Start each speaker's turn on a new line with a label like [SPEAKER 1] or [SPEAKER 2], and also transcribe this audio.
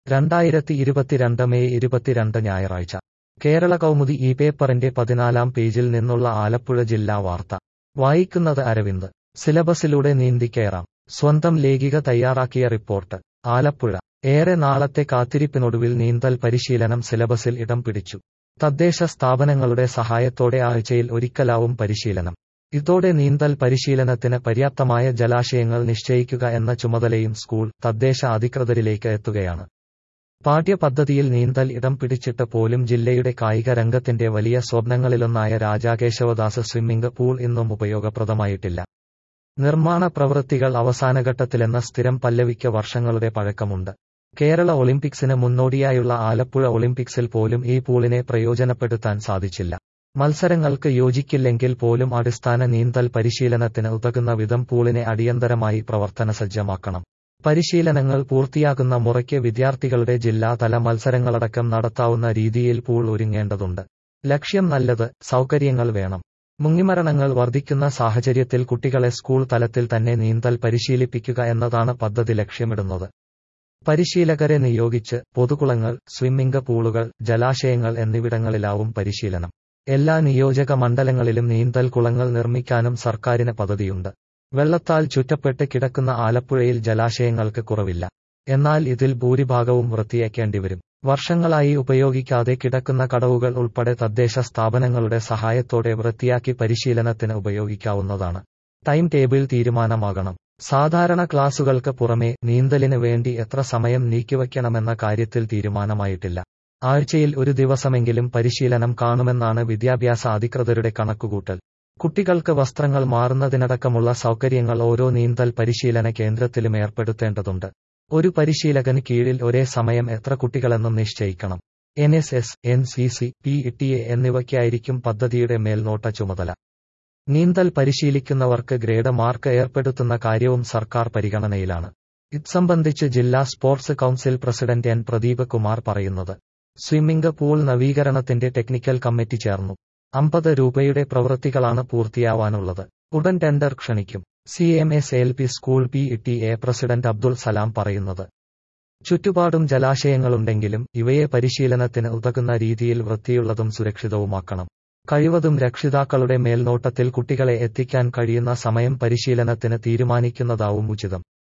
[SPEAKER 1] രണ്ടായിരത്തി ഇരുപത്തിരണ്ട് മെയ് ഇരുപത്തിരണ്ട് ഞായറാഴ്ച കേരള കൗമുദി ഈ പേപ്പറിന്റെ പതിനാലാം പേജിൽ നിന്നുള്ള ആലപ്പുഴ ജില്ലാ വാർത്ത വായിക്കുന്നത് അരവിന്ദ് സിലബസിലൂടെ നീന്തിക്കയറാം സ്വന്തം ലേഖിക തയ്യാറാക്കിയ റിപ്പോർട്ട് ആലപ്പുഴ ഏറെ നാളത്തെ കാത്തിരിപ്പിനൊടുവിൽ നീന്തൽ പരിശീലനം സിലബസിൽ ഇടം പിടിച്ചു തദ്ദേശ സ്ഥാപനങ്ങളുടെ സഹായത്തോടെ ആഴ്ചയിൽ ഒരിക്കലാവും പരിശീലനം ഇതോടെ നീന്തൽ പരിശീലനത്തിന് പര്യാപ്തമായ ജലാശയങ്ങൾ നിശ്ചയിക്കുക എന്ന ചുമതലയും സ്കൂൾ തദ്ദേശ അധികൃതരിലേക്ക് എത്തുകയാണ് പാഠ്യപദ്ധതിയിൽ നീന്തൽ ഇടം പിടിച്ചിട്ട് പോലും ജില്ലയുടെ കായിക രംഗത്തിന്റെ വലിയ സ്വപ്നങ്ങളിലൊന്നായ രാജാകേശവദാസ് സ്വിമ്മിംഗ് പൂൾ ഇന്നും ഉപയോഗപ്രദമായിട്ടില്ല നിർമ്മാണ പ്രവൃത്തികൾ അവസാനഘട്ടത്തിലെന്ന സ്ഥിരം പല്ലവിക്ക് വർഷങ്ങളുടെ പഴക്കമുണ്ട് കേരള ഒളിമ്പിക്സിന് മുന്നോടിയായുള്ള ആലപ്പുഴ ഒളിമ്പിക്സിൽ പോലും ഈ പൂളിനെ പ്രയോജനപ്പെടുത്താൻ സാധിച്ചില്ല മത്സരങ്ങൾക്ക് യോജിക്കില്ലെങ്കിൽ പോലും അടിസ്ഥാന നീന്തൽ പരിശീലനത്തിന് ഉതകുന്ന വിധം പൂളിനെ അടിയന്തരമായി പ്രവർത്തനസജ്ജമാക്കണം പരിശീലനങ്ങൾ പൂർത്തിയാകുന്ന മുറയ്ക്ക് വിദ്യാർത്ഥികളുടെ ജില്ലാതല മത്സരങ്ങളടക്കം നടത്താവുന്ന രീതിയിൽ പൂൾ ഒരുങ്ങേണ്ടതുണ്ട് ലക്ഷ്യം നല്ലത് സൗകര്യങ്ങൾ വേണം മുങ്ങിമരണങ്ങൾ വർദ്ധിക്കുന്ന സാഹചര്യത്തിൽ കുട്ടികളെ സ്കൂൾ തലത്തിൽ തന്നെ നീന്തൽ പരിശീലിപ്പിക്കുക എന്നതാണ് പദ്ധതി ലക്ഷ്യമിടുന്നത് പരിശീലകരെ നിയോഗിച്ച് പൊതുകുളങ്ങൾ സ്വിമ്മിംഗ് പൂളുകൾ ജലാശയങ്ങൾ എന്നിവിടങ്ങളിലാവും പരിശീലനം എല്ലാ നിയോജക മണ്ഡലങ്ങളിലും നീന്തൽ കുളങ്ങൾ നിർമ്മിക്കാനും സർക്കാരിന് പദ്ധതിയുണ്ട് വെള്ളത്താൽ ചുറ്റപ്പെട്ട് കിടക്കുന്ന ആലപ്പുഴയിൽ ജലാശയങ്ങൾക്ക് കുറവില്ല എന്നാൽ ഇതിൽ ഭൂരിഭാഗവും വൃത്തിയാക്കേണ്ടിവരും വർഷങ്ങളായി ഉപയോഗിക്കാതെ കിടക്കുന്ന കടവുകൾ ഉൾപ്പെടെ തദ്ദേശ സ്ഥാപനങ്ങളുടെ സഹായത്തോടെ വൃത്തിയാക്കി പരിശീലനത്തിന് ഉപയോഗിക്കാവുന്നതാണ് ടൈം ടേബിൾ തീരുമാനമാകണം സാധാരണ ക്ലാസുകൾക്ക് പുറമെ നീന്തലിന് വേണ്ടി എത്ര സമയം നീക്കിവയ്ക്കണമെന്ന കാര്യത്തിൽ തീരുമാനമായിട്ടില്ല ആഴ്ചയിൽ ഒരു ദിവസമെങ്കിലും പരിശീലനം കാണുമെന്നാണ് വിദ്യാഭ്യാസ അധികൃതരുടെ കണക്കുകൂട്ടൽ കുട്ടികൾക്ക് വസ്ത്രങ്ങൾ മാറുന്നതിനടക്കമുള്ള സൗകര്യങ്ങൾ ഓരോ നീന്തൽ പരിശീലന കേന്ദ്രത്തിലും ഏർപ്പെടുത്തേണ്ടതുണ്ട് ഒരു പരിശീലകന് കീഴിൽ ഒരേ സമയം എത്ര കുട്ടികളെന്നും നിശ്ചയിക്കണം N S S N C C P T A എന്നിവയ്ക്കായിരിക്കും പദ്ധതിയുടെ മേൽനോട്ട ചുമതല നീന്തൽ പരിശീലിക്കുന്നവർക്ക് ഗ്രേഡ് മാർക്ക് ഏർപ്പെടുത്തുന്ന കാര്യവും സർക്കാർ പരിഗണനയിലാണ് ഇത് സംബന്ധിച്ച് ജില്ലാ sports council president N Pradeep Kumar പറയുന്നത് സ്വിമ്മിംഗ് പൂൾ നവീകരണത്തിന്റെ ടെക്നിക്കൽ കമ്മിറ്റി ചേർന്നു അമ്പത് രൂപയുടെ പ്രവൃത്തികളാണ് പൂർത്തിയാവാനുള്ളത് ഉടൻ ടെൻഡർ ക്ഷണിക്കും C M S L P school P T A president Abdul Salam പറയുന്നത് ചുറ്റുപാടും ജലാശയങ്ങളുണ്ടെങ്കിലും ഇവയെ പരിശീലനത്തിന് ഉതകുന്ന രീതിയിൽ വൃത്തിയുള്ളതും സുരക്ഷിതവുമാക്കണം കഴിവതും രക്ഷിതാക്കളുടെ മേൽനോട്ടത്തിൽ കുട്ടികളെ എത്തിക്കാൻ കഴിയുന്ന സമയം പരിശീലനത്തിന് തീരുമാനിക്കുന്നതാവും ഉചിതം